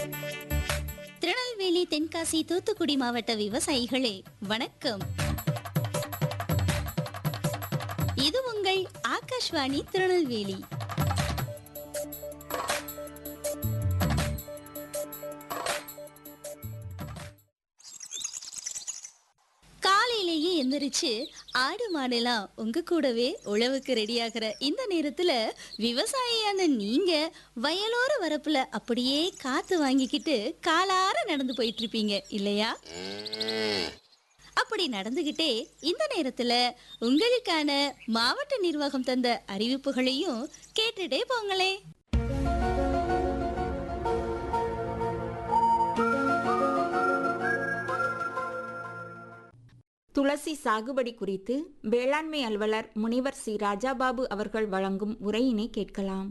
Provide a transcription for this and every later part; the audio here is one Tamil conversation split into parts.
திருநெல்வேலி தென்காசி தூத்துக்குடி மாவட்ட விவசாயிகளே வணக்கம் இது உங்கள் ஆகாஷ்வாணி திருநெல்வேலி காலையிலேயே எந்திரிச்சு ஆடு மாடெல்லாம் உங்க கூடவே உழவுக்கு ரெடியாகிற இந்த நேரத்துல விவசாயியான நீங்க வயலோர வரப்புல அப்படியே காத்து வாங்கிக்கிட்டு காலார நடந்து போயிட்டு இருப்பீங்க இல்லையா அப்படி நடந்துகிட்டே இந்த நேரத்துல உங்களுக்கான மாவட்ட நிர்வாகம் தந்த அறிவிப்புகளையும் கேட்டுட்டே போங்களே துளசி சாகுபடி குறித்து வேளாண்மை அலுவலர் முனிவர் சி ராஜாபாபு அவர்கள் வழங்கும் உரையினை கேட்கலாம்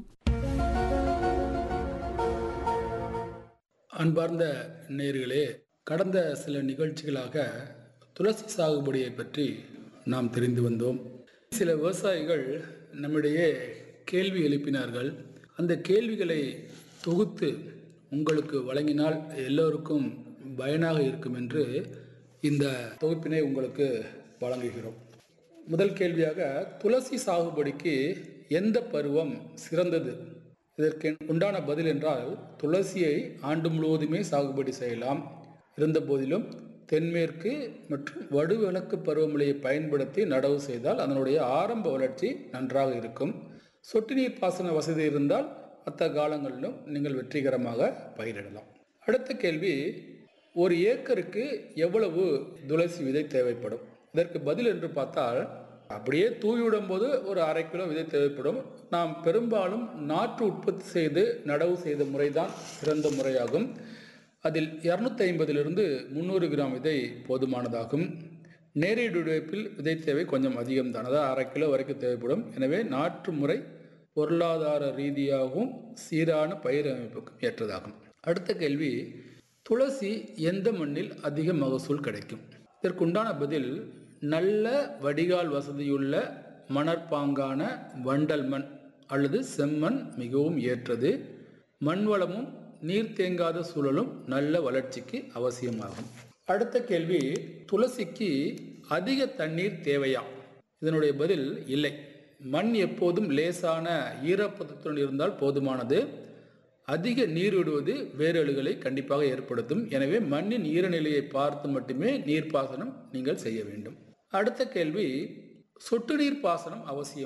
அன்பார்ந்த நேயர்களே கடந்த சில நிகழ்ச்சிகளாக துளசி சாகுபடியை பற்றி நாம் தெரிந்து வந்தோம் சில விவசாயிகள் நம்மிடையே கேள்வி எழுப்பினார்கள் அந்த கேள்விகளை தொகுத்து உங்களுக்கு வழங்கினால் எல்லோருக்கும் பயனாக இருக்கும் என்று இந்த தொகுப்பினை உங்களுக்கு வழங்குகிறோம் முதல் கேள்வியாக துளசி சாகுபடிக்கு எந்த பருவம் சிறந்தது இதற்கு உண்டான பதில் என்றால் துளசியை ஆண்டு முழுவதுமே சாகுபடி செய்யலாம் இருந்த போதிலும் தென்மேற்கு மற்றும் வடுவிளக்கு பருவமழையை பயன்படுத்தி நடவு செய்தால் அதனுடைய ஆரம்ப வளர்ச்சி நன்றாக இருக்கும் சொட்டு நீர் பாசன வசதி இருந்தால் மற்ற காலங்களிலும் நீங்கள் வெற்றிகரமாக பயிரிடலாம் அடுத்த கேள்வி ஒரு ஏக்கருக்கு எவ்வளவு துளசி விதை தேவைப்படும் இதற்கு பதில் என்று பார்த்தால் அப்படியே தூவிவிடும் போது ஒரு அரை கிலோ விதை தேவைப்படும் நாம் பெரும்பாலும் நாற்று உற்பத்தி செய்து நடவு செய்த முறைதான் சிறந்த முறையாகும் அதில் இரநூத்தி ஐம்பதிலிருந்து முந்நூறு கிராம் விதை போதுமானதாகும் நேரடி உழைப்பில் விதை தேவை கொஞ்சம் அதிகம்தான் அதாவது அரை கிலோ வரைக்கும் தேவைப்படும் எனவே நாற்று முறை பொருளாதார ரீதியாகவும் சீரான பயிர் அமைப்புக்கும் ஏற்றதாகும் அடுத்த கேள்வி துளசி எந்த மண்ணில் அதிக மகசூல் கிடைக்கும் இதற்குண்டான பதில் நல்ல வடிகால் வசதியுள்ள மணற்பாங்கான வண்டல் மண் அல்லது செம்மண் மிகவும் ஏற்றது மண் வளமும் நீர் தேங்காத சூழலும் நல்ல வளர்ச்சிக்கு அவசியமாகும் அடுத்த கேள்வி துளசிக்கு அதிக தண்ணீர் தேவையா இதனுடைய பதில் இல்லை மண் எப்போதும் லேசான ஈரப்பதத்துடன் இருந்தால் போதுமானது அதிக நீர் விடுவது வேரழுகளை கண்டிப்பாக ஏற்படுத்தும் எனவே மண்ணின் ஈரநிலையை பார்த்து மட்டுமே நீர்ப்பாசனம் நீங்கள் செய்ய வேண்டும் அடுத்த கேள்வி சொட்டு நீர் பாசனம் அவசியம்